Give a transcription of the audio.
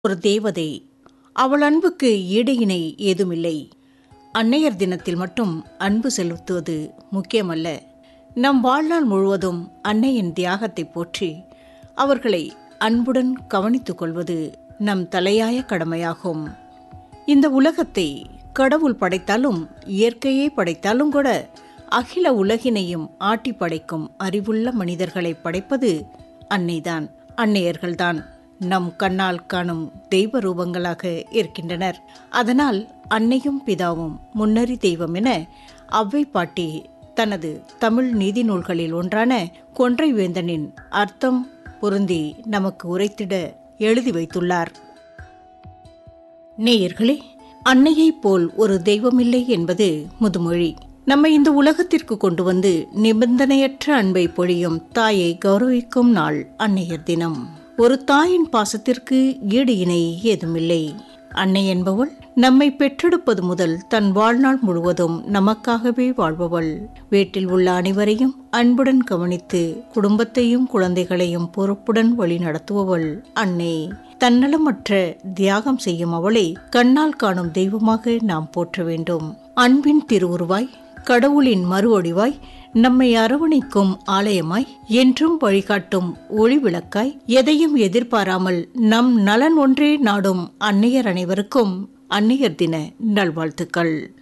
ஒரு தேவதை அவள் அன்புக்கு ஈடு இணை ஏதுமில்லை அன்னையர் தினத்தில் மட்டும் அன்பு செலுத்துவது முக்கியமல்ல நம் வாழ்நாள் முழுவதும் அன்னையின் தியாகத்தை போற்றி அவர்களை அன்புடன் கவனித்துக் கொள்வது நம் தலையாய கடமையாகும் இந்த உலகத்தை கடவுள் படைத்தாலும் இயற்கையே படைத்தாலும் கூட அகில உலகினையும் ஆட்டி படைக்கும் அறிவுள்ள மனிதர்களை படைப்பது அன்னைதான் அன்னையர்கள்தான் நம் கண்ணால் காணும் தெய்வ ரூபங்களாக இருக்கின்றனர் அதனால் அன்னையும் பிதாவும் முன்னறி தெய்வம் என அவ்வை பாட்டி தனது தமிழ் நீதி நூல்களில் ஒன்றான கொன்றை வேந்தனின் அர்த்தம் பொருந்தி நமக்கு உரைத்திட எழுதி வைத்துள்ளார் நேயர்களே அன்னையைப் போல் ஒரு தெய்வமில்லை என்பது முதுமொழி நம்மை இந்த உலகத்திற்கு கொண்டு வந்து நிபந்தனையற்ற அன்பை பொழியும் தாயை கௌரவிக்கும் நாள் அன்னையர் தினம் ஒரு தாயின் பாசத்திற்கு ஈடு இணை ஏதுமில்லை அன்னை என்பவள் நம்மை பெற்றெடுப்பது முதல் தன் வாழ்நாள் முழுவதும் நமக்காகவே வாழ்பவள் வீட்டில் உள்ள அனைவரையும் அன்புடன் கவனித்து குடும்பத்தையும் குழந்தைகளையும் பொறுப்புடன் வழி நடத்துபவள் அன்னை தன்னலமற்ற தியாகம் செய்யும் அவளை கண்ணால் காணும் தெய்வமாக நாம் போற்ற வேண்டும் அன்பின் திருவுருவாய் கடவுளின் மறுவடிவாய் நம்மை அரவணைக்கும் ஆலயமாய் என்றும் வழிகாட்டும் ஒளி விளக்காய் எதையும் எதிர்பாராமல் நம் நலன் ஒன்றே நாடும் அன்னையர் அனைவருக்கும் அன்னையர் தின நல்வாழ்த்துக்கள்